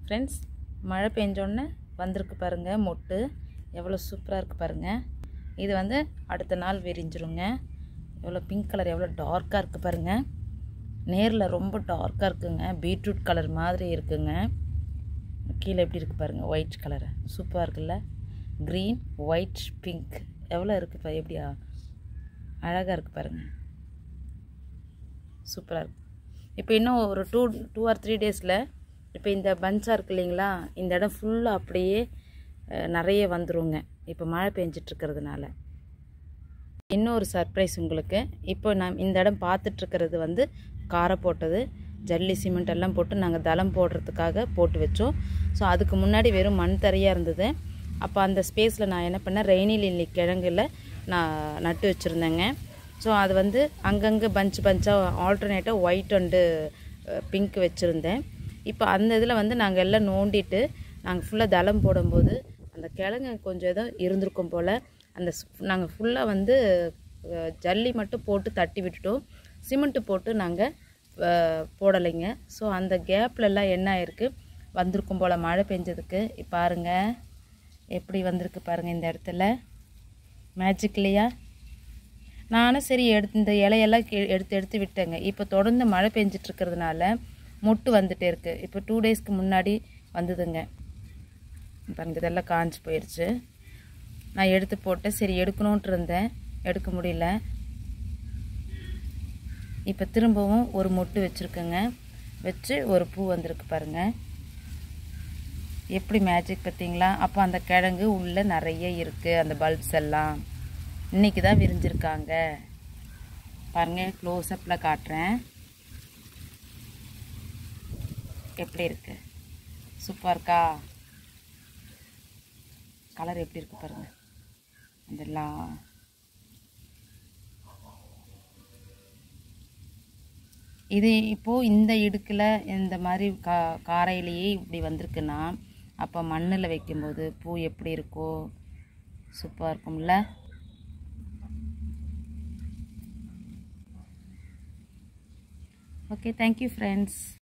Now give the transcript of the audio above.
friends மழை பெஞ்சோடனே வந்திருக்கு பாருங்கள் மொட்டு எவ்வளோ சூப்பராக இருக்குது பாருங்கள் இது வந்து அடுத்த நாள் விரிஞ்சிருங்க எவ்வளோ பிங்க் கலர் எவ்வளோ டார்க்காக இருக்குது பாருங்கள் நேரில் ரொம்ப டார்க்காக இருக்குங்க பீட்ரூட் கலர் மாதிரி இருக்குங்க கீழே எப்படி இருக்குது பாருங்கள் ஒயிட் கலரு சூப்பராக இருக்குல்ல க்ரீன் ஒயிட் பிங்க் எவ்வளோ இருக்குது பாரு எப்படியா அழகாக இருக்குது பாருங்கள் சூப்பராக இருக்குது இப்போ இன்னும் ஒரு டூ டூ ஆர் த்ரீ டேஸில் இப்போ இந்த பஞ்சாக இருக்கு இல்லைங்களா இந்த இடம் ஃபுல்லாக அப்படியே அஹ், நிறைய வந்துருங்க இப்போ மழை பெஞ்சிட்ருக்கிறதுனால இன்னொரு சர்ப்ரைஸ் உங்களுக்கு இப்போ நான் இந்த இடம் பார்த்துட்ருக்கிறது வந்து காரை போட்டது ஜல்லி சிமெண்ட் எல்லாம் போட்டு நாங்கள் தளம் போடுறதுக்காக போட்டு வச்சோம் ஸோ அதுக்கு முன்னாடி வெறும் மண் தரையாக இருந்தது அப்போ அந்த ஸ்பேஸில் நான் என்ன பண்ணேன் ரெய்னி லில்லி கிழங்குல நான் நட்டு வச்சுருந்தேங்க ஸோ அது வந்து அங்கங்கே பஞ்ச் பஞ்சாக ஆல்டர்னேட்டாக ஒயிட் அண்டு பிங்க் வச்சுருந்தேன் இப்போ அந்த இதில் வந்து நாங்கள் எல்லாம் நோண்டிட்டு நாங்கள் ஃபுல்லாக தளம் போடும்போது அந்த கிழங்கு கொஞ்சம் ஏதோ இருந்திருக்கும் போல் அந்த நாங்கள் ஃபுல்லாக வந்து அஹ், ஜல்லி மட்டும் போட்டு தட்டி விட்டுட்டோம் சிமெண்ட்டு போட்டு நாங்கள் போடலைங்க ஸோ அந்த கேப்லலாம் என்ன ஆயிருக்கு வந்திருக்கும் போல் மழை பெஞ்சதுக்கு இப்ப பாருங்க எப்படி வந்திருக்கு பாருங்கள் இந்த இடத்துல மேஜிக் இல்லையா நானும் சரி எடுத்து இந்த இலையெல்லாம் கீ- எடுத்து எடுத்து விட்டேங்க இப்போ தொடர்ந்து மழை பெஞ்சிட்டு இருக்கிறதுனால மொட்டு வந்துட்டே இருக்கு இப்போ டூ டேஸ்க்கு முன்னாடி வந்ததுங்க பாருங்க இதெல்லாம் காஞ்சு போயிடுச்சு நான் எடுத்து போட்டேன் சரி எடுக்கணுன்ட்டு இருந்தேன் எடுக்க முடியல இப்போ திரும்பவும் ஒரு மொட்டு வச்சுருக்கேங்க வச்சு ஒரு பூ வந்திருக்கு பாருங்க எப்படி மேஜிக் பார்த்தீங்களா அப்போ அந்த கிழங்கு உள்ளே நிறைய இருக்குது அந்த பல்ப்ஸ் எல்லாம் இன்னைக்கு தான் விரிஞ்சிருக்காங்க பாருங்க க்ளோஸ்அப்பில் காட்டுறேன் எப்படி இருக்கு சூப்பராக இருக்கா கலர் எப்படி இருக்கு பாருங்க இதெல்லாம் இது இப்போது இந்த இடுக்கில் இந்த மாதிரி கா காரையிலேயே இப்படி வந்திருக்குன்னா அப்போ மண்ணில் வைக்கும்போது பூ எப்படி இருக்கோ சூப்பராக இருக்கும்ல ஓகே தேங்க்யூ ஃப்ரெண்ட்ஸ்